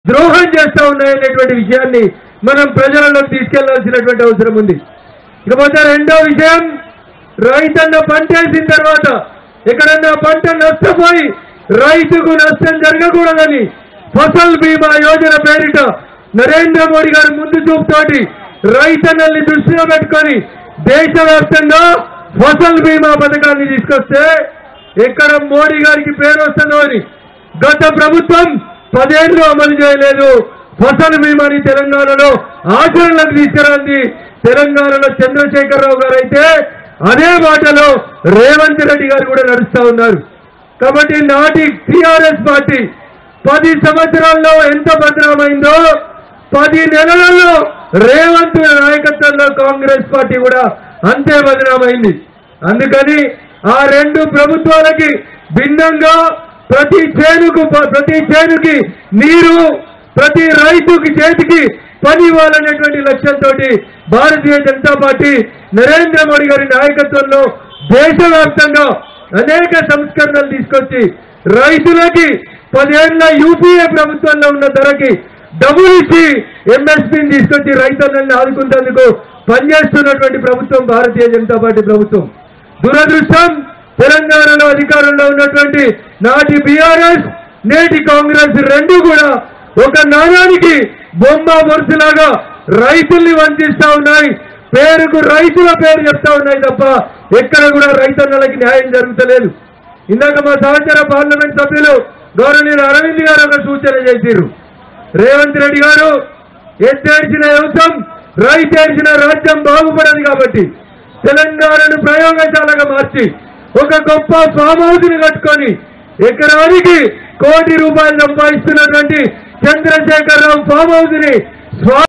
ద్రోహం చేస్తా ఉన్నాయనేటువంటి విషయాన్ని మనం ప్రజలలోకి తీసుకెళ్లాల్సినటువంటి అవసరం ఉంది ఇకపోతే రెండో విషయం రైతన్న పంట వేసిన తర్వాత ఎక్కడన్నా పంట నష్టపోయి రైతుకు నష్టం జరగకూడదని ఫసల్ బీమా యోజన పేరిట నరేంద్ర మోడీ గారు ముందు చూపుతోటి రైతన్నల్ని దృష్టిలో పెట్టుకొని దేశవ్యాప్తంగా ఫసల్ బీమా పథకాన్ని తీసుకొస్తే ఎక్కడ మోడీ గారికి పేరు వస్తుందో అని గత ప్రభుత్వం పదేళ్లు అమలు చేయలేదు ఫసల్ బీమాని తెలంగాణలో ఆచరణలోకి తీసుకురాంది తెలంగాణలో చంద్రశేఖరరావు గారు అయితే అదే బాటలో రేవంత్ రెడ్డి గారు కూడా నడుస్తా ఉన్నారు కాబట్టి నాటి టిఆర్ఎస్ పార్టీ పది సంవత్సరాల్లో ఎంత భద్రమైందో పది నెలలలో రేవంత్ నాయకత్వంలో కాంగ్రెస్ పార్టీ కూడా అంతే బదనామైంది అందుకని ఆ రెండు ప్రభుత్వాలకి భిన్నంగా ప్రతి చేనుకు ప్రతి చేనుకి నీరు ప్రతి రైతుకి చేతికి పని ఇవ్వాలనేటువంటి లక్ష్యంతో భారతీయ జనతా పార్టీ నరేంద్ర మోడీ గారి నాయకత్వంలో దేశవ్యాప్తంగా అనేక సంస్కరణలు తీసుకొచ్చి రైతులకి పదేళ్ల యూపీఏ ప్రభుత్వంలో ఉన్న ధరకి డబ్బులు ఇచ్చి ఎంఎస్పీని తీసుకొచ్చి రైతులను ఆదుకుంటేందుకు పనిచేస్తున్నటువంటి ప్రభుత్వం భారతీయ జనతా పార్టీ ప్రభుత్వం దురదృష్టం తెలంగాణలో అధికారంలో ఉన్నటువంటి నాటి బీఆర్ఎస్ నేటి కాంగ్రెస్ రెండు కూడా ఒక నాణానికి బొమ్మ వరుసలాగా రైతుల్ని వంచిస్తా ఉన్నాయి పేరుకు రైతుల పేరు చెప్తా ఉన్నాయి తప్ప ఎక్కడ కూడా రైతన్నలకి న్యాయం జరుగుతలేదు ఇందాక మా సహచర పార్లమెంట్ సభ్యులు గౌరవనీయులు అరవింద్ గారు ఒక సూచన చేసిరు రేవంత్ రెడ్డి గారు ఎత్తేడ్చిన వ్యవసాయం రైతేడ్చిన రాజ్యం బాగుపడదు కాబట్టి తెలంగాణను ప్రయోగశాలగా మార్చి ఒక గొప్ప ఫామ్ హౌస్ ని కట్టుకొని ఎకరానికి కోటి రూపాయలు సంపాదిస్తున్నటువంటి చంద్రశేఖరరావు ఫామ్ హౌస్ ని స్వా